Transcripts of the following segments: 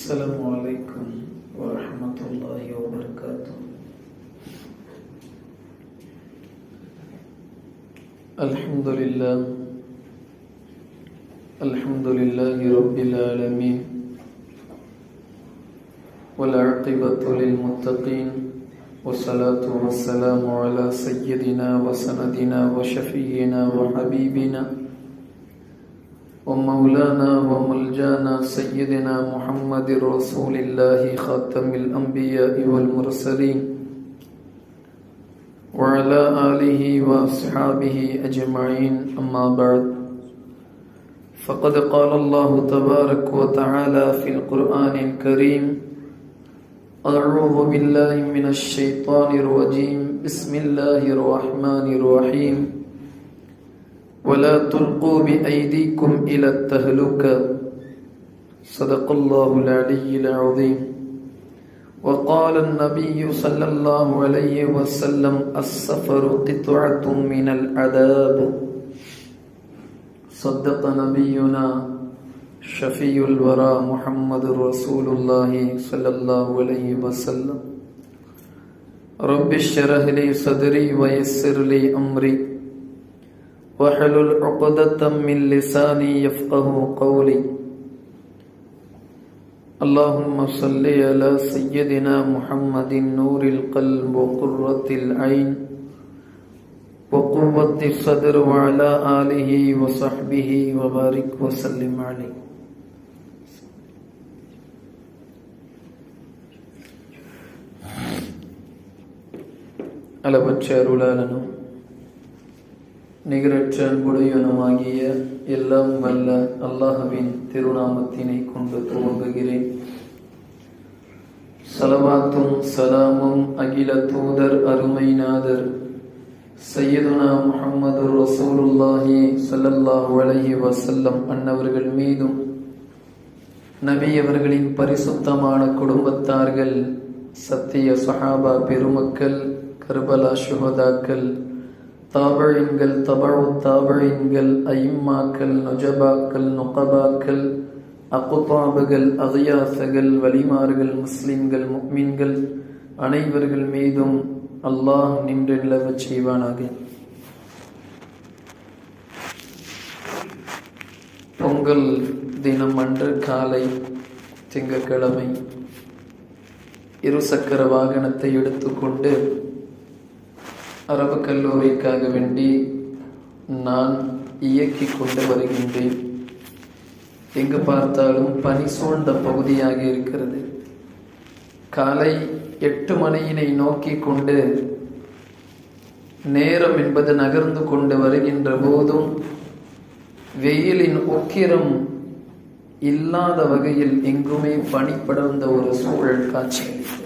السلام عليكم ورحمة الله وبركاته الحمد لله الحمد لله رب العالمين والعاقبة للمتقين والصلاة والسلام على سيدنا وسندنا وشفينا وحبيبنا ومولانا وملجانا سيدنا محمد رسول الله خاتم الأنبياء والمرسلين وعلى آله وأصحابه أجمعين أما بعد فقد قال الله تبارك وتعالى في القرآن الكريم أعوذ بالله من الشيطان الرجيم بسم الله الرحمن الرحيم ولا تلقوا بأيديكم إلى التهلكة صدق الله العلي العظيم وقال النبي صلى الله عليه وسلم السفر قطعة من العذاب صدق نبينا شفي الورى محمد رسول الله صلى الله عليه وسلم رب اشرح لي صدري ويسر لي أمري واحلل عقدة من لساني يفقه قولي اللهم صل على سيدنا محمد نور القلب وقرة العين وقوة الصدر وعلى آله وصحبه وبارك وسلم عليه அளவற்ற அருளாளனும் நிகரற்ற அன்புடையனுமாகிய எல்லாம் வல்ல அல்லாஹுவின் திருநாமத்தினை கொண்டு துவங்குகிறேன் சலவாத்தும் சலாமும் அகில தூதர் அருமைநாதர் சையதுனா முகமது ரசூலுல்லாஹி சல்லல்லாஹு அலைஹி வசல்லம் அன்னவர்கள் மீதும் நபி அவர்களின் பரிசுத்தமான குடும்பத்தார்கள் சத்திய சஹாபா பெருமக்கள் கர்பலா சுகதாக்கள் தாபழின்கள் தபழு தாபழின்கள் ஐம்மாக்கள் நொஜபாக்கள் நுகபாக்கள் அகுதாபுகள் அகியாசகள் வலிமார்கள் முஸ்லிம்கள் முக்மீன்கள் அனைவர்கள் மீதும் அல்லாஹ் நின்று நிலவச் செய்வானாக பொங்கல் தினம் அன்று காலை திங்கட்கிழமை இருசக்கர வாகனத்தை எடுத்துக்கொண்டு அரபு கல்லூரிக்காக வேண்டி நான் இயக்கி கொண்டு வருகின்றேன் எங்கு பார்த்தாலும் பனி சூழ்ந்த பகுதியாக இருக்கிறது காலை எட்டு மணியினை நோக்கி கொண்டு நேரம் என்பது நகர்ந்து கொண்டு வருகின்ற போதும் வெயிலின் உக்கிரம் இல்லாத வகையில் எங்குமே பனி படர்ந்த ஒரு சூழல் காட்சி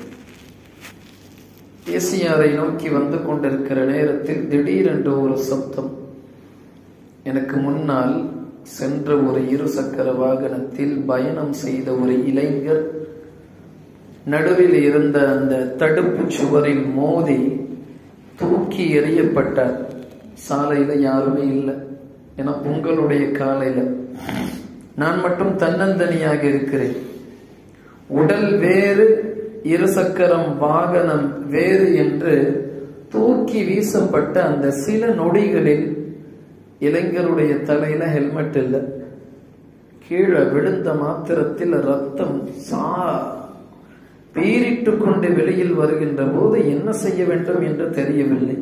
ஏசியாரை நோக்கி வந்து கொண்டிருக்கிற நேரத்தில் திடீரென்று ஒரு சப்தம் எனக்கு முன்னால் சென்ற ஒரு இருசக்கர வாகனத்தில் பயணம் செய்த ஒரு இளைஞர் நடுவில் இருந்த அந்த தடுப்பு சுவரில் மோதி தூக்கி எறியப்பட்டார் சாலையில யாருமே இல்லை ஏன்னா உங்களுடைய காலையில நான் மட்டும் தன்னந்தனியாக இருக்கிறேன் உடல் வேறு இருசக்கரம் வாகனம் வேறு என்று தூக்கி வீசப்பட்ட அந்த சில நொடிகளில் இளைஞருடைய தலையில ஹெல்மெட் இல்லை கீழே விழுந்த மாத்திரத்தில் ரத்தம் சா பீரிட்டு கொண்டு வெளியில் வருகின்ற போது என்ன செய்ய வேண்டும் என்று தெரியவில்லை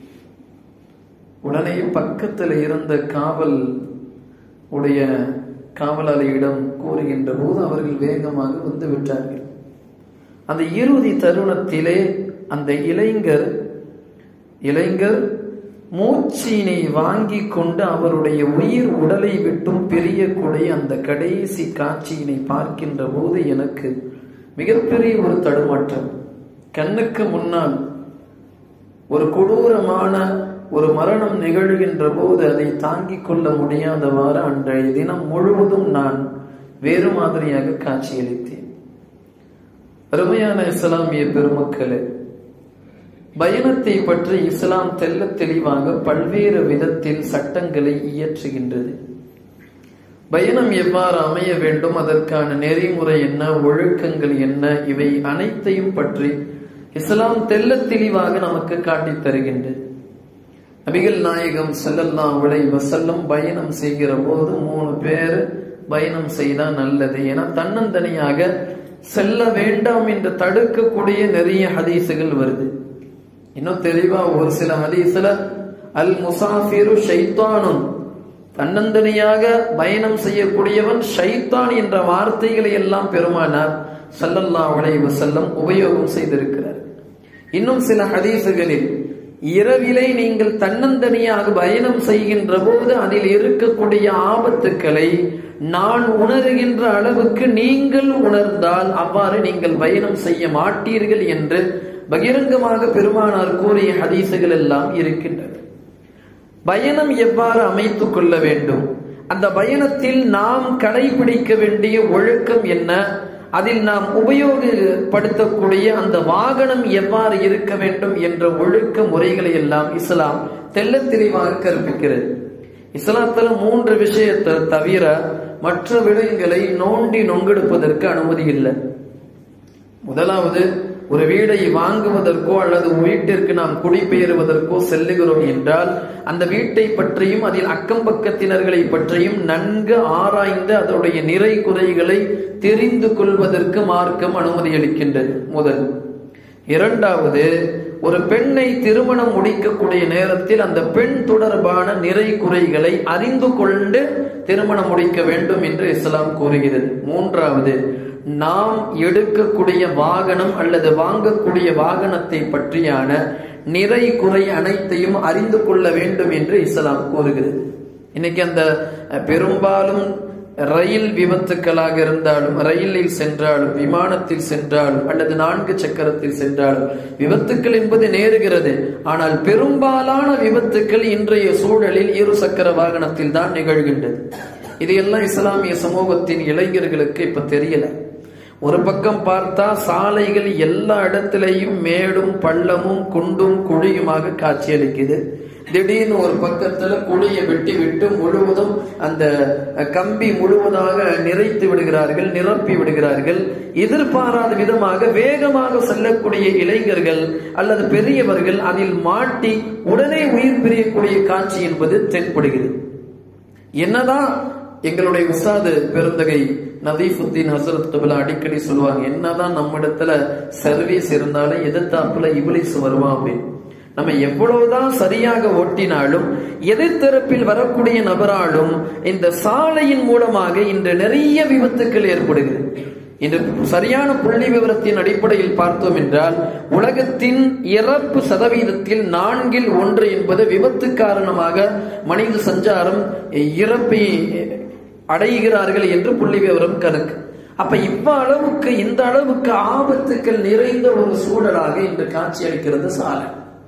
உடனே பக்கத்தில் இருந்த காவல் உடைய காவலாளியிடம் கூறுகின்ற போது அவர்கள் வேகமாக வந்து விட்டார்கள் அந்த இறுதி தருணத்திலே அந்த இளைஞர் இளைஞர் மூச்சினை வாங்கி கொண்டு அவருடைய உயிர் உடலை விட்டும் பிரியக்கூடிய அந்த கடைசி காட்சியினை பார்க்கின்ற போது எனக்கு மிகப்பெரிய ஒரு தடுமாற்றம் கண்ணுக்கு முன்னால் ஒரு கொடூரமான ஒரு மரணம் நிகழ்கின்ற போது அதை தாங்கிக் கொள்ள முடியாதவாறு அன்றைய தினம் முழுவதும் நான் வேறு மாதிரியாக காட்சியளித்தேன் அருமையான இஸ்லாமிய பெருமக்களே பயணத்தை பற்றி இஸ்லாம் தெல்ல தெளிவாக பல்வேறு விதத்தில் சட்டங்களை இயற்றுகின்றது பயணம் எவ்வாறு அமைய வேண்டும் அதற்கான நெறிமுறை என்ன ஒழுக்கங்கள் என்ன இவை அனைத்தையும் பற்றி இஸ்லாம் தெல்ல தெளிவாக நமக்கு காட்டித் தருகின்றது நபிகள் நாயகம் செல்லல்லா உலை வசல்லம் பயணம் செய்கிற போது மூணு பேர் பயணம் செய்தா நல்லது என தன்னந்தனியாக செல்ல வேண்டாம் என்று தடுக்கக்கூடிய நிறைய ஹதீசுகள் வருது இன்னும் தெளிவா ஒரு சில ஹதீஸ்ல அல் முசாஃபிரு ஷைத்தானும் தன்னந்தனியாக பயணம் செய்யக்கூடியவன் ஷைத்தான் என்ற வார்த்தைகளை எல்லாம் பெருமானார் சல்லல்லா உலைவு செல்லம் உபயோகம் செய்திருக்கிறார் இன்னும் சில ஹதீசுகளில் இரவிலே நீங்கள் தன்னந்தனியாக பயணம் செய்கின்ற போது அதில் இருக்கக்கூடிய ஆபத்துக்களை நான் உணர்கின்ற அளவுக்கு நீங்கள் உணர்ந்தால் அவ்வாறு நீங்கள் பயணம் செய்ய மாட்டீர்கள் என்று பகிரங்கமாக பெருமானார் கூறிய ஹதீசுகள் எல்லாம் இருக்கின்றன பயணம் எவ்வாறு அமைத்துக் கொள்ள வேண்டும் அந்த பயணத்தில் நாம் கடைபிடிக்க வேண்டிய ஒழுக்கம் என்ன அதில் நாம் உபயோகப்படுத்தக்கூடிய அந்த வாகனம் எவ்வாறு இருக்க வேண்டும் என்ற ஒழுக்க முறைகளை எல்லாம் இஸ்லாம் தெல்ல தெளிவாக கற்பிக்கிறது இஸ்லாத்துல மூன்று விஷயத்தை தவிர மற்ற விடயங்களை நோண்டி நொங்கெடுப்பதற்கு அனுமதி இல்லை முதலாவது ஒரு வீடை வாங்குவதற்கோ அல்லது வீட்டிற்கு நாம் குடிபெயருவதற்கோ செல்லுகிறோம் என்றால் அந்த வீட்டை பற்றியும் அதில் அக்கம் பக்கத்தினர்களை பற்றியும் நன்கு ஆராய்ந்து அதனுடைய நிறை குறைகளை தெரிந்து கொள்வதற்கு மார்க்கம் அனுமதி அளிக்கின்றது முதல் இரண்டாவது ஒரு பெண்ணை திருமணம் முடிக்கக்கூடிய நேரத்தில் அந்த பெண் தொடர்பான நிறை குறைகளை அறிந்து கொண்டு திருமணம் முடிக்க வேண்டும் என்று இஸ்லாம் கூறுகிறது மூன்றாவது நாம் எடுக்கக்கூடிய வாகனம் அல்லது வாங்கக்கூடிய வாகனத்தை பற்றியான நிறை குறை அனைத்தையும் அறிந்து கொள்ள வேண்டும் என்று இஸ்லாம் கூறுகிறது இன்னைக்கு அந்த பெரும்பாலும் ரயில் விபத்துக்களாக இருந்தாலும் ரயிலில் சென்றாலும் விமானத்தில் சென்றாலும் அல்லது நான்கு சக்கரத்தில் சென்றாலும் விபத்துக்கள் என்பது நேருகிறது ஆனால் பெரும்பாலான விபத்துக்கள் இன்றைய சூழலில் இரு சக்கர வாகனத்தில் தான் நிகழ்கின்றது இதையெல்லாம் இஸ்லாமிய சமூகத்தின் இளைஞர்களுக்கு இப்ப தெரியல ஒரு பக்கம் பார்த்தா சாலைகள் எல்லா இடத்திலையும் மேடும் பள்ளமும் குண்டும் குழியுமாக காட்சியளிக்குது திடீர்னு ஒரு பக்கத்துல குழியை வெட்டி விட்டு முழுவதும் அந்த கம்பி முழுவதாக நிறைத்து விடுகிறார்கள் நிரப்பி விடுகிறார்கள் எதிர்பாராத விதமாக வேகமாக செல்லக்கூடிய இளைஞர்கள் அல்லது பெரியவர்கள் அதில் மாட்டி உடனே உயிர் பிரியக்கூடிய காட்சி என்பது தென்படுகிறது என்னதான் எங்களுடைய உஸ்தாது பெருந்தகை நதீஃபுத்தீன் ஹசரத் கபிலா அடிக்கடி சொல்லுவாங்க என்னதான் நம்மிடத்துல சர்வீஸ் இருந்தாலும் எதிர்த்தாப்புல இபிலிஸ் வருவான் அப்படின்னு நம்ம எவ்வளவுதான் சரியாக ஓட்டினாலும் எதிர்த்தரப்பில் வரக்கூடிய நபராலும் இந்த சாலையின் மூலமாக இன்று நிறைய விபத்துக்கள் ஏற்படுகிறது இன்று சரியான புள்ளி விவரத்தின் அடிப்படையில் பார்த்தோம் என்றால் உலகத்தின் இறப்பு சதவீதத்தில் நான்கில் ஒன்று என்பது விபத்து காரணமாக மனித சஞ்சாரம் இறப்பை அடைகிறார்கள் என்று புள்ளி விவரம் கணக்கு அப்ப இவ்வ அளவுக்கு இந்த அளவுக்கு ஆபத்துக்கள் நிறைந்த ஒரு சூழலாக இன்று காட்சி அளிக்கிறது சாலை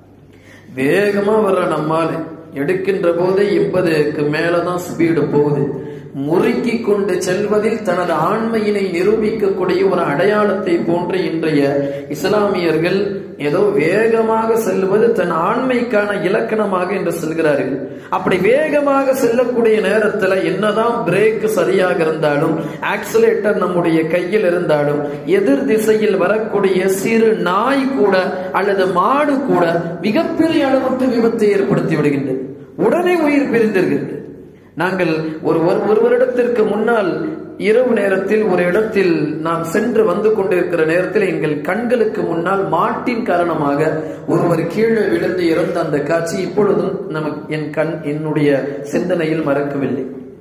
வேகமா வர்ற நம்மால எடுக்கின்ற போதே எண்பதுக்கு மேலதான் ஸ்பீடு போகுது முறுக்கி கொண்டு செல்வதில் தனது ஆண்மையினை நிரூபிக்கக்கூடிய ஒரு அடையாளத்தை போன்று இன்றைய இஸ்லாமியர்கள் ஏதோ வேகமாக செல்வது தன் ஆண்மைக்கான இலக்கணமாக என்று செல்கிறார்கள் அப்படி வேகமாக செல்லக்கூடிய நேரத்துல என்னதான் பிரேக் சரியாக இருந்தாலும் ஆக்சிலேட்டர் நம்முடைய கையில் இருந்தாலும் எதிர் திசையில் வரக்கூடிய சிறு நாய் கூட அல்லது மாடு கூட மிகப்பெரிய அளவுக்கு விபத்தை ஏற்படுத்தி விடுகின்றது உடனே உயிர் பிரிந்திருக்கிறது நாங்கள் ஒரு ஒரு வருடத்திற்கு முன்னால் இரவு நேரத்தில் ஒரு இடத்தில் நாம் சென்று வந்து கொண்டிருக்கிற நேரத்தில் எங்கள் கண்களுக்கு முன்னால் மாட்டின் காரணமாக ஒருவர் கீழே விழுந்து இறந்த அந்த காட்சி இப்பொழுதும் நமக்கு என் கண் என்னுடைய சிந்தனையில் மறக்கவில்லை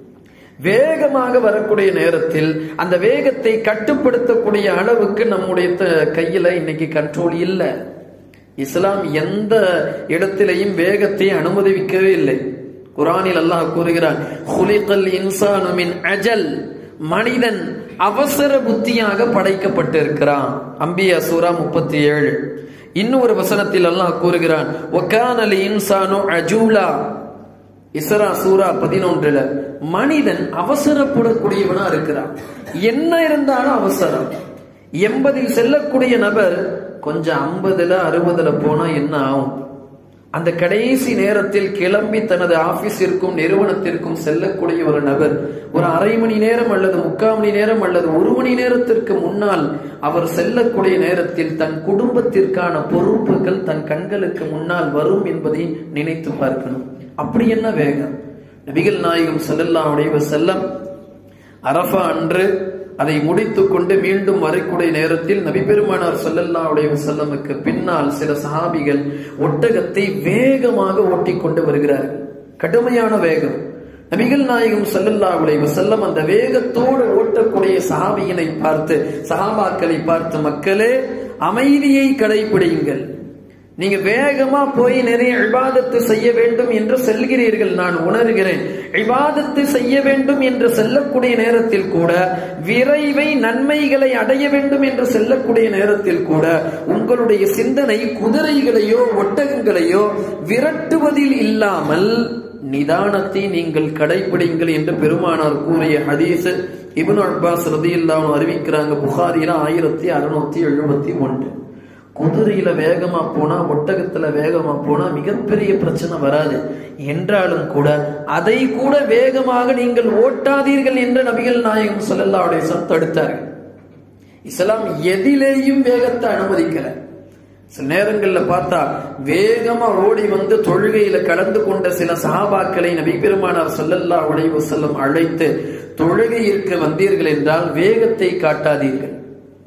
வேகமாக வரக்கூடிய நேரத்தில் அந்த வேகத்தை கட்டுப்படுத்தக்கூடிய அளவுக்கு நம்முடைய கையில இன்னைக்கு கண்ட்ரோல் இல்லை இஸ்லாம் எந்த இடத்திலையும் வேகத்தை அனுமதிக்கவே இல்லை குரானில் அல்லாஹ் கூறுகிறான் ஹுலிகல் இன்சானு மின் அஜல் மனிதன் அவசர புத்தியாக படைக்கப்பட்டிருக்கிறான் அம்பியா சூரா முப்பத்தி ஏழு இன்னொரு வசனத்தில் அல்லாஹ் கூறுகிறான் ஒகானலி இன்சானு அஜூலா இஸ்ரா சூரா பதினொன்றுல மனிதன் அவசரப்படக்கூடியவனா இருக்கிறான் என்ன இருந்தாலும் அவசரம் எண்பதில் செல்லக்கூடிய நபர் கொஞ்சம் ஐம்பதுல அறுபதுல போனா என்ன ஆகும் அந்த கடைசி நேரத்தில் கிளம்பி தனது ஆபீஸிற்கும் நிறுவனத்திற்கும் செல்லக்கூடிய ஒரு நபர் ஒரு அரை மணி நேரம் அல்லது முக்கால் மணி நேரம் அல்லது ஒரு மணி நேரத்திற்கு முன்னால் அவர் செல்லக்கூடிய நேரத்தில் தன் குடும்பத்திற்கான பொறுப்புகள் தன் கண்களுக்கு முன்னால் வரும் என்பதை நினைத்து பார்க்கணும் அப்படி என்ன வேகம் நபிகள் நாயகம் ஸல்லல்லாஹு அலைஹி வஸல்லம் அரஃபா அன்று அதை முடித்துக் கொண்டு மீண்டும் வரக்கூடிய நேரத்தில் நபி பெருமானார் ஸல்லல்லாஹு அலைஹி வஸல்லமுக்கு பின்னால் சில சஹாபிகள் ஒட்டகத்தை வேகமாக ஓட்டிக்கொண்டு வருகிறார்கள் கடுமையான வேகம் நபிகள் நாயகம் ஸல்லல்லாஹு அலைஹி வஸல்லம் அந்த வேகத்தோடு ஓட்டக்கூடிய சஹாபியினை பார்த்து சஹாபாக்களை பார்த்து மக்களே அமைதியை கடைபிடியுங்கள் நீங்க வேகமா போய் நிறைய இபாதத்து செய்ய வேண்டும் என்று செல்கிறீர்கள் நான் உணர்கிறேன் இபாதத்து செய்ய வேண்டும் என்று செல்லக்கூடிய நேரத்தில் கூட விரைவை நன்மைகளை அடைய வேண்டும் என்று செல்லக்கூடிய நேரத்தில் கூட உங்களுடைய சிந்தனை குதிரைகளையோ ஒட்டகங்களையோ விரட்டுவதில் இல்லாமல் நிதானத்தை நீங்கள் கடைபிடிங்கள் என்று பெருமானார் கூறிய ஹதீஸ் இப்னு அப்பாஸ் ரதியில்லாம அறிவிக்கிறாங்க புகாரில ஆயிரத்தி அறுநூத்தி எழுபத்தி ஒன்று குதிரையில வேகமா போனா ஒட்டகத்துல வேகமா போனா மிகப்பெரிய பிரச்சனை வராது என்றாலும் கூட அதை கூட வேகமாக நீங்கள் ஓட்டாதீர்கள் என்று நபிகள் நாயகம் ஸல்லல்லாஹு அலைஹி வஸல்லம் தடுத்தார்கள் இஸ்லாம் எதிலேயும் வேகத்தை அனுமதிக்கல சில நேரங்கள்ல பார்த்தா வேகமா ஓடி வந்து தொழுகையில கலந்து கொண்ட சில சஹாபாக்களை நபி பெருமானார் ஸல்லல்லாஹு அலைஹி வஸல்லம் அழைத்து தொழுகையிற்கு வந்தீர்கள் என்றால் வேகத்தை காட்டாதீர்கள்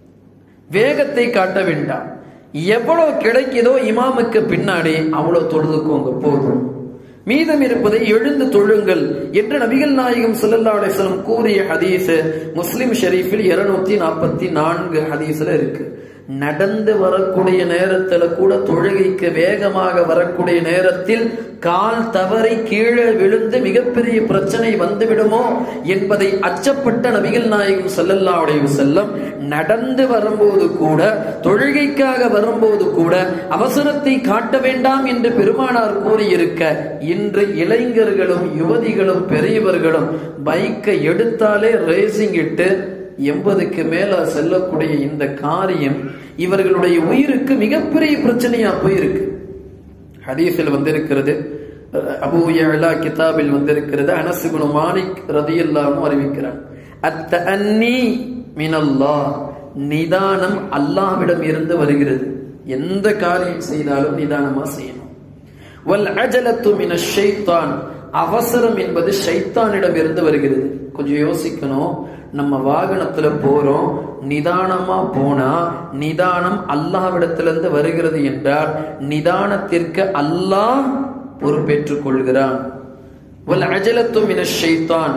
வேகத்தை காட்ட வேண்டாம் எவ்வளவு கிடைக்குதோ இமாமுக்கு பின்னாடி அவ்வளவு தொழுதுக்கோங்க போதும் மீதம் இருப்பதை எழுந்து தொழுங்கள் என்று நபிகள் நாயகம் ஸல்லல்லாஹு அலைஹி வஸல்லம் கூறிய ஹதீஸ் முஸ்லிம் ஷெரீஃபில் 244 நாற்பத்தி நான்கு ஹதீஸ்ல இருக்கு நடந்து வரக்கூடிய நேரத்துல கூட தொழுகைக்கு வேகமாக வரக்கூடிய நேரத்தில் கால் தவறி கீழே விழுந்து மிகப்பெரிய பிரச்சனை வந்துவிடுமோ என்பதை அச்சப்பட்ட நபிகள் நாயகம் ஸல்லல்லாஹு அலைஹி வஸல்லம் நடந்து வரும்போது கூட தொழுகைக்காக வரும்போது கூட அவசரத்தை காட்ட வேண்டாம் என்று பெருமானார் கூறியிருக்க இன்று இளைஞர்களும் யுவதிகளும் பெரியவர்களும் பைக்கை எடுத்தாலே ரேசிங் இட்டு எண்பதுக்கு மேல செல்லக்கூடிய இந்த காரியம் இவர்களுடைய உயிருக்கு மிகப்பெரிய பிரச்சனையா போயிருக்கு ஹதீஸில் வந்திருக்கிறது அபூ யஅலா கிதாபில் வந்திருக்கிறது அனஸ் இப்னு மாலிக் ரதியல்லாஹு அறிவிக்கிறார் அத்த அன்னி மினல்லாஹ் நிதானம் அல்லாஹ்விடம் இருந்து வருகிறது எந்த காரியம் செய்தாலும் நிதானமா செய்யணும் வல் அஜலத்து மின ஷைத்தான் அவசரம் என்பது ஷைத்தானிடம் இருந்து வருகிறது கொஞ்சம் யோசிக்கணும் நம்ம வாகனத்துல போறோம் நிதானமா போனா நிதானம் அல்லாஹ்விடத்திலிருந்து வருகிறது என்றால் நிதானத்திற்கு அல்லாஹ் பொறுப்பேற்றுக் கொள்கிறான் வல் அஜலத்து மின ஷைத்தான்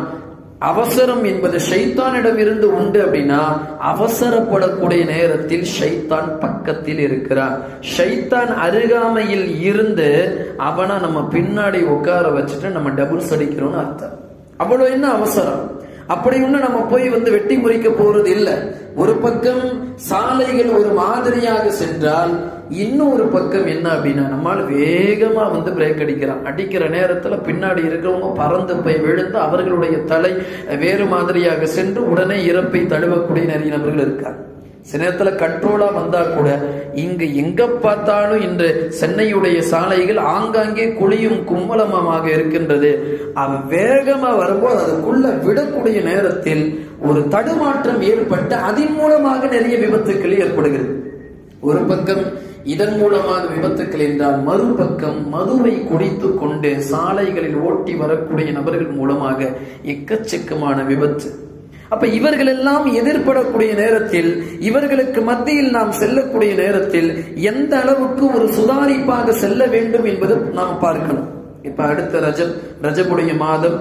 அவசரம் என்பது ஷைத்தானிடம் இருந்து உண்டு அப்படின்னா அவசரப்படக்கூடிய நேரத்தில் ஷைத்தான் பக்கத்தில் இருக்கிறான் ஷைத்தான் அருகாமையில் இருந்து அவனை நம்ம பின்னாடி உட்கார வச்சுட்டு நம்ம டபுள்ஸ் அடிக்கிறோம்னு அர்த்தம் அவ்வளவு என்ன அவசரம் அப்படி ஒண்ணு நம்ம போய் வந்து வெட்டி முறிக்க போறது இல்ல ஒரு பக்கம் சாலைகள் ஒரு மாதிரியாக சென்றால் இன்னொரு பக்கம் என்ன அப்படின்னா நம்மால் வேகமா வந்து பிரேக் அடிக்கிறான் அடிக்கிற நேரத்துல பின்னாடி இருக்கிறவங்க பறந்து போய் விழுந்து அவர்களுடைய தலை வேறு மாதிரியாக சென்று உடனே இறப்பை தழுவக்கூடிய நிறைய நபர்கள் இருக்காங்க சில நேரத்துல கண்ட்ரோலா வந்தா கூட இங்கு எங்க பார்த்தாலும் இன்று சென்னையுடைய சாலைகள் ஆங்காங்கே குழியும் கும்பலமாக இருக்கின்றது அவன் வேகமா வரும்போது அதுக்குள்ள விடக்கூடிய நேரத்தில் ஒரு தடுமாற்றம் ஏற்பட்டு அதன் மூலமாக நிறைய விபத்துக்கள் ஏற்படுகிறது ஒரு பக்கம் இதன் மூலமாக விபத்துக்கள் என்றால் மறுபக்கம் மதுவை குடித்து கொண்டு சாலைகளில் ஓட்டி வரக்கூடிய நபர்கள் மூலமாக எக்கச்சக்கமான விபத்து அப்ப இவர்கள் எல்லாம் எதிர்படக்கூடிய நேரத்தில் இவர்களுக்கு மத்தியில் நாம் செல்லக்கூடிய நேரத்தில் எந்த அளவுக்கு ஒரு சுதாரிப்பாக செல்ல வேண்டும் என்பது நாம் பார்க்கணும் இப்ப அடுத்த ரஜப் ரஜபுடைய மாதம்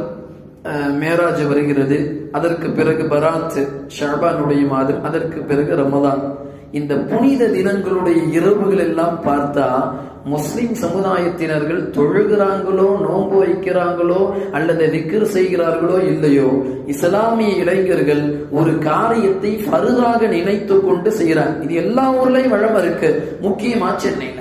மேராஜ் வருகிறது அதற்கு பிறகு பராத் ஷாபானுடைய மாதம் அதற்கு பிறகு ரமதான் இந்த புனித தினங்களுடைய இரவுகள் எல்லாம் பார்த்தா முஸ்லிம் சமுதாயத்தினர்கள் தொழுகிறாங்களோ நோன்பு வைக்கிறாங்களோ அல்லது விக்கிர் செய்கிறார்களோ இல்லையோ இஸ்லாமிய இளைஞர்கள் ஒரு காரியத்தை பருதாக நினைத்து கொண்டு செய்யறாங்க இது எல்லா ஊர்லயும் வழம் இருக்கு முக்கியமா சென்னையில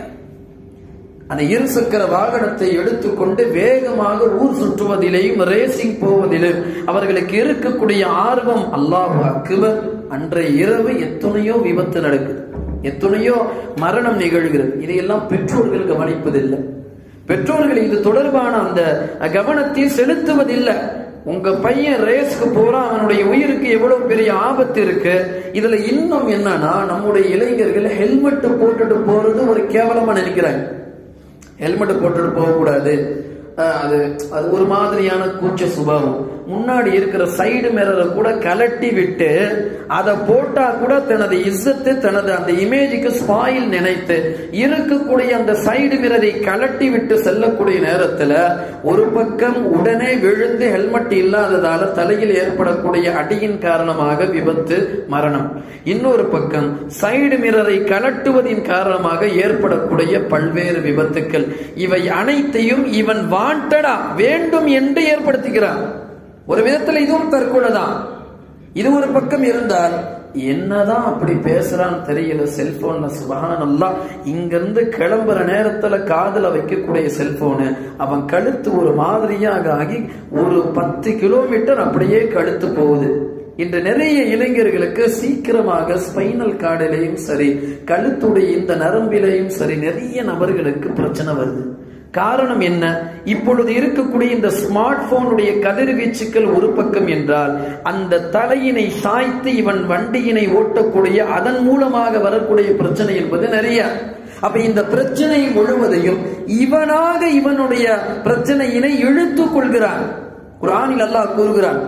அந்த இருசக்கர வாகனத்தை எடுத்துக்கொண்டு வேகமாக ஊர் சுற்றுவதிலேயும் ரேசிங் போவதிலும் அவர்களுக்கு இருக்கக்கூடிய ஆர்வம் அல்லாஹ் அக்குவர் அன்றைய இரவு எத்தனையோ விபத்து நடக்குது எத்தனையோ மரணம் நிகழ்கிறது இதையெல்லாம் பெற்றோர்கள் கவனிப்பதில்லை பெற்றோர்கள் இது தொடர்பான அந்த கவனத்தை செலுத்துவதில்லை உங்க பையன் ரேஸ்க்கு போறான் அவனுடைய உயிருக்கு எவ்வளவு பெரிய ஆபத்து இருக்கு இதுல இன்னும் என்னன்னா நம்முடைய இளைஞர்கள் ஹெல்மெட் போட்டுட்டு போறது ஒரு கேவலமா நினைக்கிறாங்க ஹெல்மெட் போட்டுட்டு போக கூடாது அது அது ஒரு மாதிரியான கூச்ச சுபாவம் முன்னாடி இருக்கிற சைடு மிரரை கூட கலட்டி விட்டு அதை போட்டா கூட தனது இஸ்ஸத்து தனது அந்த இமேஜுக்கு ஸ்பாயில் நினைத்து இருக்கக்கூடிய அந்த சைடு மிரரை கலட்டி விட்டு செல்லக்கூடிய நேரத்துல ஒரு பக்கம் உடனே விழுந்து ஹெல்மெட் இல்லாததால தலையில் ஏற்படக்கூடிய அடியின் காரணமாக விபத்து மரணம் இன்னொரு பக்கம் சைடு மிரரை கலட்டுவதின் காரணமாக ஏற்படக்கூடிய பல்வேறு விபத்துக்கள் இவை அனைத்தையும் இவன் வாண்டடா வேண்டும் என்று ஏற்படுத்துகிறான் ஒரு விதத்துல இதுவும் தற்கொலை தான் இது ஒரு பக்கம் இருந்தால் என்னதான் அப்படி பேசுறான்னு தெரியல செல்போன்ல சுபகானல்லா இங்க இருந்து கிளம்புற நேரத்துல காதுல வைக்கக்கூடிய செல்போனு அவன் கழுத்து ஒரு மாதிரியாக ஆகி ஒரு பத்து கிலோமீட்டர் அப்படியே கழுத்து போகுது இன்று நிறைய இளைஞர்களுக்கு சீக்கிரமாக ஸ்பைனல் கார்டிலையும் சரி கழுத்துடைய இந்த நரம்பிலையும் சரி நிறைய நபர்களுக்கு பிரச்சனை வருது காரணம் என்ன இப்பொழுது இருக்கக்கூடிய இந்த ஸ்மார்ட் போனுடைய கதிர்வீச்சுக்கள் ஒரு பக்கம் என்றால் அந்த தலையினை சாய்த்து இவன் வண்டியினை ஓட்டக்கூடிய அதன் மூலமாக வரக்கூடிய பிரச்சனை என்பது நிறைய அப்ப இந்த பிரச்சனை முழுவதையும் இவனாக இவனுடைய பிரச்சனையினை இழுத்துக் கொள்கிறான் குரானில் அல்லாஹ் கூறுகிறான்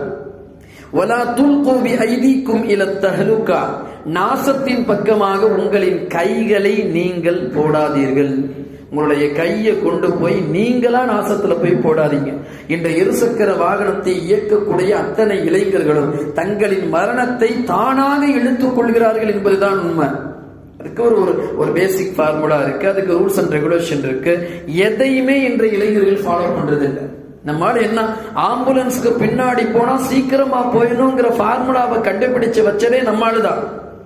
வலா துல்கோபி ஐதீக்கும் இல தஹலுக்கா நாசத்தின் பக்கமாக உங்களின் கைகளை நீங்கள் போடாதீர்கள் உங்களுடைய கையை கொண்டு போய் நீங்களா நாசத்துல போய் போடாதீங்க இந்த இருசக்கர வாகனத்தை இயக்கக்கூடிய அத்தனை இளைஞர்களும் தங்களின் மரணத்தை தானாக இழுத்துக் கொள்கிறார்கள் என்பதுதான் உண்மை அதுக்கு ஒரு ஒரு ஒரு பேசிக் ஃபார்முலா இருக்கு அதுக்கு ரூல்ஸ் அண்ட் ரெகுலேஷன் இருக்கு எதையுமே இன்ற இளைஞர்கள் ஃபாலோ பண்றது இல்லை நம்மால என்ன ஆம்புலன்ஸ்க்கு பின்னாடி போனா சீக்கிரமா போயிடணுங்கிற ஃபார்முலாவை கண்டுபிடிச்சு வச்சதே நம்மாலுதான்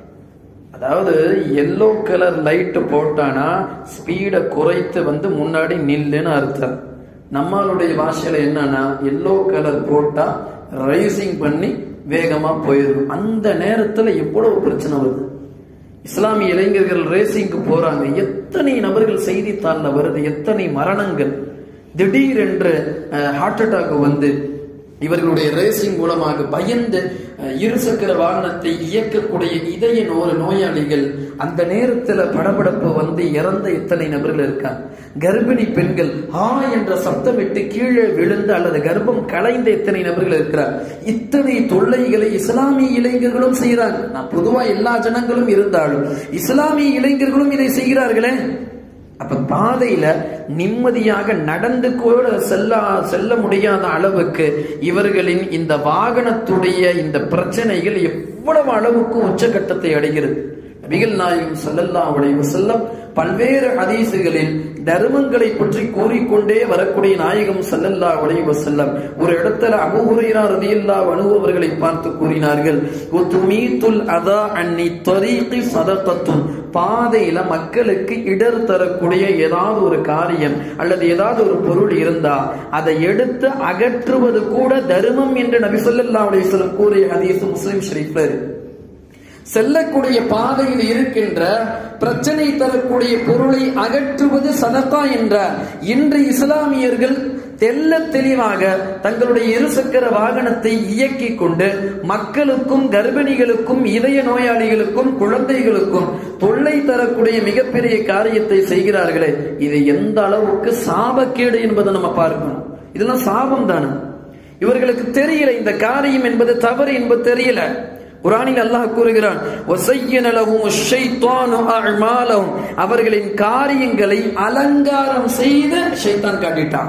அதாவது எல்லோ கலர் லைட் போட்டானா ஸ்பீடை குறைத்து வந்து முன்னாடி நில்லுன்னு அர்த்தம் நம்மளுடைய பாஷையில என்னன்னா எல்லோ கலர் போட்டா ரைசிங் பண்ணி வேகமா போயிடும் அந்த நேரத்துல எவ்வளவு பிரச்சனை வருது இஸ்லாமிய இளைஞர்கள் ரேசிங்க்கு போறாங்க எத்தனை நபர்கள் செய்தித்தாள்ல வருது எத்தனை மரணங்கள் திடீரென்று ஹார்ட் அட்டாக் வந்து இவர்களுடைய ரேசிங் மூலமாக பயந்து இருசக்கர வாகனத்தை இயக்கக்கூடிய இதய நோய் நோயாளிகள் அந்த நேரத்துல படபடப்பு வந்து இறந்த எத்தனை நபர்கள் இருக்காங்க கர்ப்பிணி பெண்கள் ஆ என்ற சப்தமிட்டு கீழே விழுந்து அல்லது கர்ப்பம் கலைந்த எத்தனை நபர்கள் இருக்கிறார் இத்தனை தொல்லைகளை இஸ்லாமிய இளைஞர்களும் செய்கிறாங்க நான் பொதுவா எல்லா ஜனங்களும் இருந்தாலும் இஸ்லாமிய இளைஞர்களும் இதை செய்கிறார்களே அப்ப பாதையில நிம்மதியாக நடந்து கூட செல்ல செல்ல முடியாத அளவுக்கு இவர்களின் இந்த வாகனத்துடைய இந்த பிரச்சனைகள் எவ்வளவு அளவுக்கு உச்சகட்டத்தை அடைகிறது நபிகள் நாயகம் சல்லல்லா உடைய செல்லம் பல்வேறு ஹதீசுகளில் தர்மங்களை பற்றி கூறிக்கொண்டே வரக்கூடிய நாயகம் சல்லல்லா உடைய செல்லம் ஒரு இடத்துல அபுஹுரைரா ரதியல்லா அனுபவர்களை பார்த்து கூறினார்கள் துமீத்துல் அதா அன்னி தரீகி சதகத்தும் பாதையில மக்களுக்கு இடர் தரக்கூடிய ஏதாவது ஒரு காரியம் அல்லது ஏதாவது ஒரு பொருள் இருந்தா அதை எடுத்து அகற்றுவது கூட தர்மம் என்று நபி சொல்லல்லா அலிஸ்லம் கூறிய ஹதீஸ் முஸ்லிம் ஷரீஃப்ல இருக்கு செல்லக்கூடிய பாதையில் இருக்கின்ற பிரச்சனை தரக்கூடிய பொருளை அகற்றுவது சதக்கா என்றார் இன்று இஸ்லாமியர்கள் தெல்ல தெளிவாக தங்களுடைய இருசக்கர வாகனத்தை இயக்கி கொண்டு மக்களுக்கும் கர்ப்பிணிகளுக்கும் இதய நோயாளிகளுக்கும் குழந்தைகளுக்கும் தொல்லை தரக்கூடிய மிகப்பெரிய காரியத்தை செய்கிறார்களே இது எந்த அளவுக்கு சாபக்கேடு என்பதை நம்ம பார்க்கணும் இதெல்லாம் சாபம் தானே இவர்களுக்கு தெரியல இந்த காரியம் என்பது தவறு என்பது தெரியல குரானில் அல்லாஹ் கூறுகிறான் அவர்களின் காரியங்களை அலங்காரம் செய்து ஷைத்தான் காட்டிட்டான்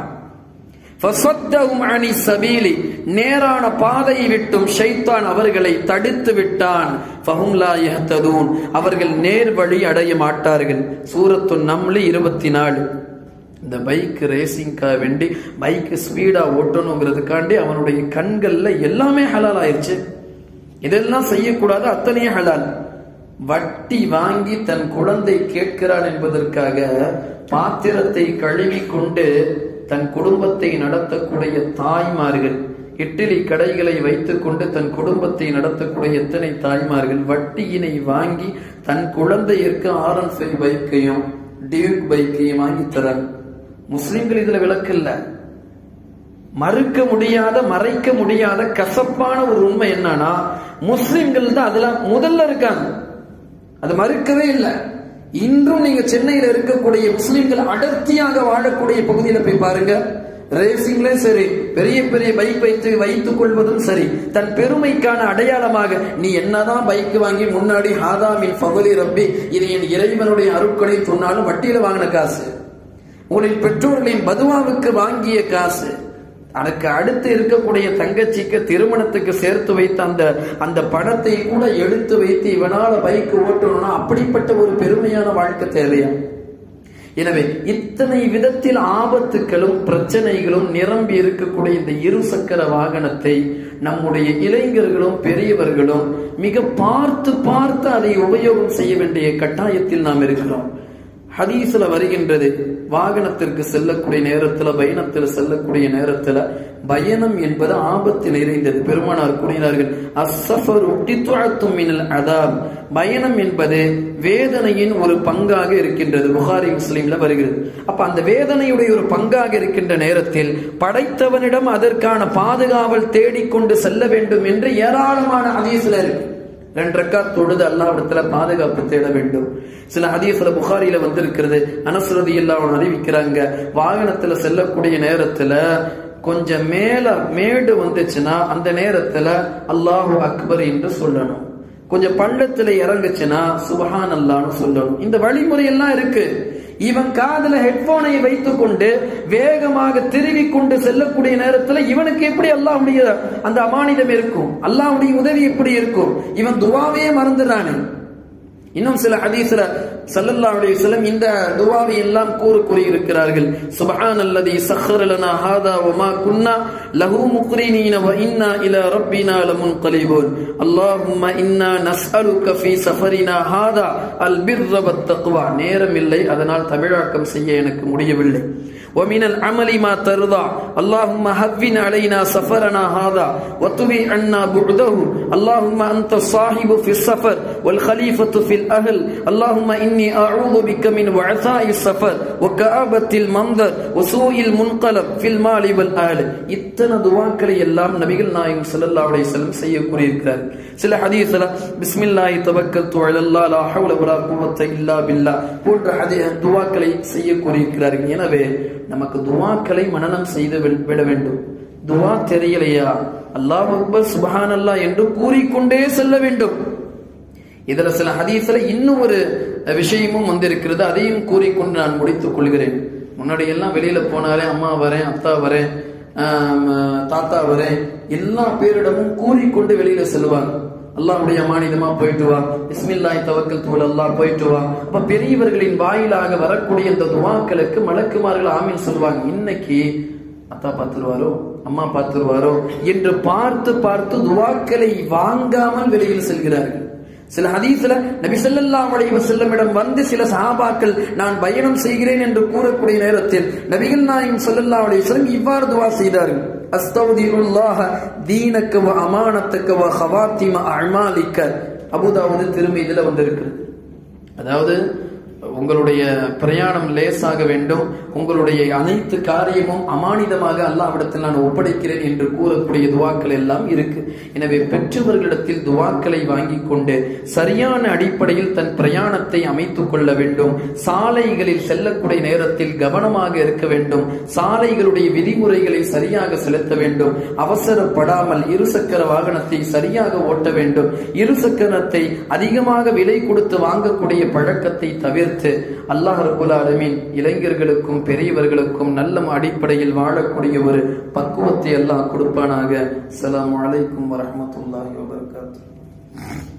நேரான பாதையை விட்டும் ஷைத்தான் அவர்களை தடுத்து விட்டான் அவர்கள் நேர் வழி அடைய மாட்டார்கள் சூரத்து நம்லி இருபத்தி நாலு இந்த பைக் ரேசிங்காக வேண்டி பைக் ஸ்பீடா ஓட்டணுங்கிறதுக்காண்டி அவனுடைய கண்கள்ல எல்லாமே ஹலால் ஆயிடுச்சு இதெல்லாம் செய்யக்கூடாது அத்தனையே ஹலால் வட்டி வாங்கி தன் குழந்தை கேட்கிறான் என்பதற்காக பாத்திரத்தை கழுவி கொண்டு தன் குடும்பத்தை நடத்தக்கூடிய தாய்மார்கள் இட்லி கடைகளை வைத்துக் கொண்டு தன் குடும்பத்தை நடத்தக்கூடிய எத்தனை தாய்மார்கள் வட்டியினை வாங்கி தன் குழந்தையிற்கு ஆர் ஒன் ஃபைவ் பைக்கையும் டியூக் பைக்கையும் வாங்கி தராங்க முஸ்லிம்கள் இதுல விளக்கு இல்ல மறுக்க முடியாத மறைக்க முடியாத கசப்பான ஒரு உண்மை என்னன்னா முஸ்லிம்கள் தான் அதுல முதல்ல இருக்காங்க அது மறுக்கவே இல்லை இன்றும் நீங்க சென்னையில இருக்கக்கூடிய முஸ்லிம்கள் அடர்த்தியாக வாழக்கூடிய பகுதியில போய் பாருங்க ரேசிங்லயும் சரி பெரிய பெரிய பைக் வைத்து வைத்துக் கொள்வதும் சரி தன் பெருமைக்கான அடையாளமாக நீ என்னதான் பைக் வாங்கி முன்னாடி ஹாதாமின் பகுதி ரப்பி இது என் இறைவனுடைய அருட்கொடை சொன்னாலும் வட்டியில வாங்கின காசு உங்களின் பெற்றோர்களின் பதுவாவுக்கு வாங்கிய காசு அதுக்கு அடுத்து இருக்கக்கூடிய தங்கச்சிக்கு திருமணத்துக்கு சேர்த்து வைத்த அந்த அந்த பணத்தை கூட எடுத்து வைத்து இவனால பைக் ஓட்டணும்னா அப்படிப்பட்ட ஒரு பெருமையான வாழ்க்கை தேவையா எனவே இத்தனை விதத்தில் ஆபத்துகளும் பிரச்சனைகளும் நிரம்பி இருக்கக்கூடிய இந்த இரு சக்கர வாகனத்தை நம்முடைய இளைஞர்களும் பெரியவர்களும் மிக பார்த்து பார்த்து அதை உபயோகம் செய்ய வேண்டிய கட்டாயத்தில் நாம் இருக்கிறோம் ஹதீஸ்ல வருகின்றது வாகனத்திற்கு செல்லக்கூடிய நேரத்துல பயணத்துல செல்லக்கூடிய நேரத்துல பயணம் என்பது ஆபத்து நிறைந்தது பெருமானார் கூறினார்கள் அஸ்ஸஃபரு கித்அத்தும் மினல் அதாப் பயணம் என்பது வேதனையின் ஒரு பங்காக இருக்கின்றது புகாரி முஸ்லீம்ல வருகிறது அப்ப அந்த வேதனையுடைய ஒரு பங்காக இருக்கின்ற நேரத்தில் படைத்தவனிடம் அதற்கான பாதுகாவல் தேடிக்கொண்டு செல்ல வேண்டும் என்று ஏராளமான ஹதீஸ்ல இருக்கு ரெண்டு ரக்கா தொழுது அல்லாவிடத்துல பாதுகாப்பு தேட வேண்டும் சில ஹதீஸ்ல புகாரியில வந்திருக்கிறது அனசுரதி எல்லாம் அறிவிக்கிறாங்க வாகனத்துல செல்லக்கூடிய நேரத்துல கொஞ்சம் மேல மேடு வந்துச்சுன்னா அந்த நேரத்துல அல்லாஹு அக்பர் என்று சொல்லணும் கொஞ்சம் பள்ளத்துல இறங்குச்சுன்னா சுபஹான் அல்லான்னு சொல்லணும் இந்த வழிமுறை எல்லாம் இருக்கு இவன் காதுல ஹெட்போனை வைத்துக் கொண்டு வேகமாக திருவி கொண்டு செல்லக்கூடிய நேரத்துல இவனுக்கு எப்படி அல்லாஹ்வுடைய அந்த அமானிதம் இருக்கும் அல்லாஹ்வுடைய உதவி எப்படி இருக்கும் இவன் துவாவே மறந்துடுறானே இன்னும் சில ஹதீஸ்ல ஸல்லல்லாஹு அலைஹி வஸல்லம் இந்த துவாவை எல்லாம் கூறு கூறியிருக்கிறார்கள் சுப்ஹானல்லதி சஹ்ஹர லனா ஹாதா வமா குன்னா லஹு முக்ரினீன வ இன்னா இலா ரப்பினா லமுன்கலிபூன் அல்லாஹும்ம இன்னா நஸ்அலுக ஃபீ சஃபரினா ஹாதா அல் பிர்ர வத் தக்வா நேரம் இல்லை அதனால் தமிழாக்கம் செய்ய எனக்கு முடியவில்லை ومن العمل ما ترضى اللهم هون علينا سفرنا هذا وطوي عنا بعده اللهم أنت الصاحب في السفر والخليفة في الأهل اللهم إني أعوذ بك من وعثاء السفر وكآبة المنظر وسوء المنقلب في المال والأهل இத்தனை துவாக்களை எல்லாம் நபிகள் நாயகம் ஸல்லல்லாஹு அலைஹி வஸல்லம் செய்யக்கூடியிருக்கிறார் சில ஹதீஸ்ல பிஸ்மில்லாஹி தவக்கல்து அலல்லாஹ் லா ஹவ்ல வலா குவத்த இல்லா பில்லாஹ் போன்ற ஹதீ துவாக்களை செய்யக்கூடியிருக்கிறார்கள் எனவே நமக்கு துவாக்களை மனனம் செய்து வி- விட வேண்டும் துவா தெரியலையா அல்லாஹ் அக்பர் சுபஹான் அல்லாஹ் என்று கூறிக்கொண்டே செல்ல வேண்டும் இதுல சில ஹதீஸ்ல இன்னும் ஒரு விஷயமும் வந்திருக்கிறது அதையும் கூறிக்கொண்டு நான் முடித்துக் கொள்கிறேன் முன்னாடி எல்லாம் வெளியில போனாலே அம்மா வரேன் அத்தா வரேன் ஆம், தாத்தா வரேன் எல்லா பேரிடமும் கூறிக்கொண்டு வெளியில செல்வாங்க அல்லாஹ்வுடைய மானிதமா போயிட்டு வா இஸ்மில்லாஹி தவக்கல் தூள் அல்லாஹ் போயிட்டு வா அப்ப பெரியவர்களின் வாயிலாக வரக்கூடிய இந்த துவாக்களுக்கு மலக்குமார்கள் ஆமீன் சொல்லுவாங்க இன்னைக்கு அத்தா பார்த்துருவாரோ அம்மா பார்த்துருவாரோ என்று பார்த்து பார்த்து துவாக்களை வாங்காமல் வெளியில் செல்கிறார்கள் சில ஹதீஸ்ல நபி ஸல்லல்லாஹு அலைஹி வஸல்லமிடம் வந்து சில சஹாபாக்கள் நான் பயணம் செய்கிறேன் என்று கூறக்கூடிய நேரத்தில் நபிகள் நாயகம் ஸல்லல்லாஹு அலைஹி வஸல்லம் இவ்வாறு துவா செய்தார்கள் அஸ்தௌதிருல்லாஹ தீனக்க வ அமானத்தக்க வ ஹவாத்திம அமாலிக்க அபூதாவுது திருமீதுல வந்திருக்கிறது அதாவது உங்களுடைய பிரயாணம் லேசாக வேண்டும் உங்களுடைய அனைத்து காரியமும் அமானிதமாக அல்லாஹ்விடத்தில் நான் ஒப்படைக்கிறேன் என்று கூறக்கூடிய துவாக்கள் எல்லாம் இருக்கு எனவே பெற்றவர்களிடத்தில் துவாக்களை வாங்கி கொண்டு சரியான அடிப்படையில் தன் பிரயாணத்தை அமைத்துக் கொள்ள வேண்டும் சாலைகளில் செல்லக்கூடிய நேரத்தில் கவனமாக இருக்க வேண்டும் சாலைகளுடைய விதிமுறைகளை சரியாக செலுத்த வேண்டும் அவசரப்படாமல் இருசக்கர வாகனத்தை சரியாக ஓட்ட வேண்டும் இருசக்கரத்தை அதிகமாக விலை கொடுத்து வாங்கக்கூடிய பழக்கத்தை தவிர்த்து அல்லாஹ் ரபுல் ஆலமீன் இளைஞர்களுக்கும் பெரியவர்களுக்கும் நல்ல அடிப்படையில் வாழக்கூடிய ஒரு பக்குவத்தை அல்லாஹ் கொடுப்பானாக அஸ்ஸலாமு அலைக்கும் வரஹ்மத்துல்லாஹி வபரகாத்துஹு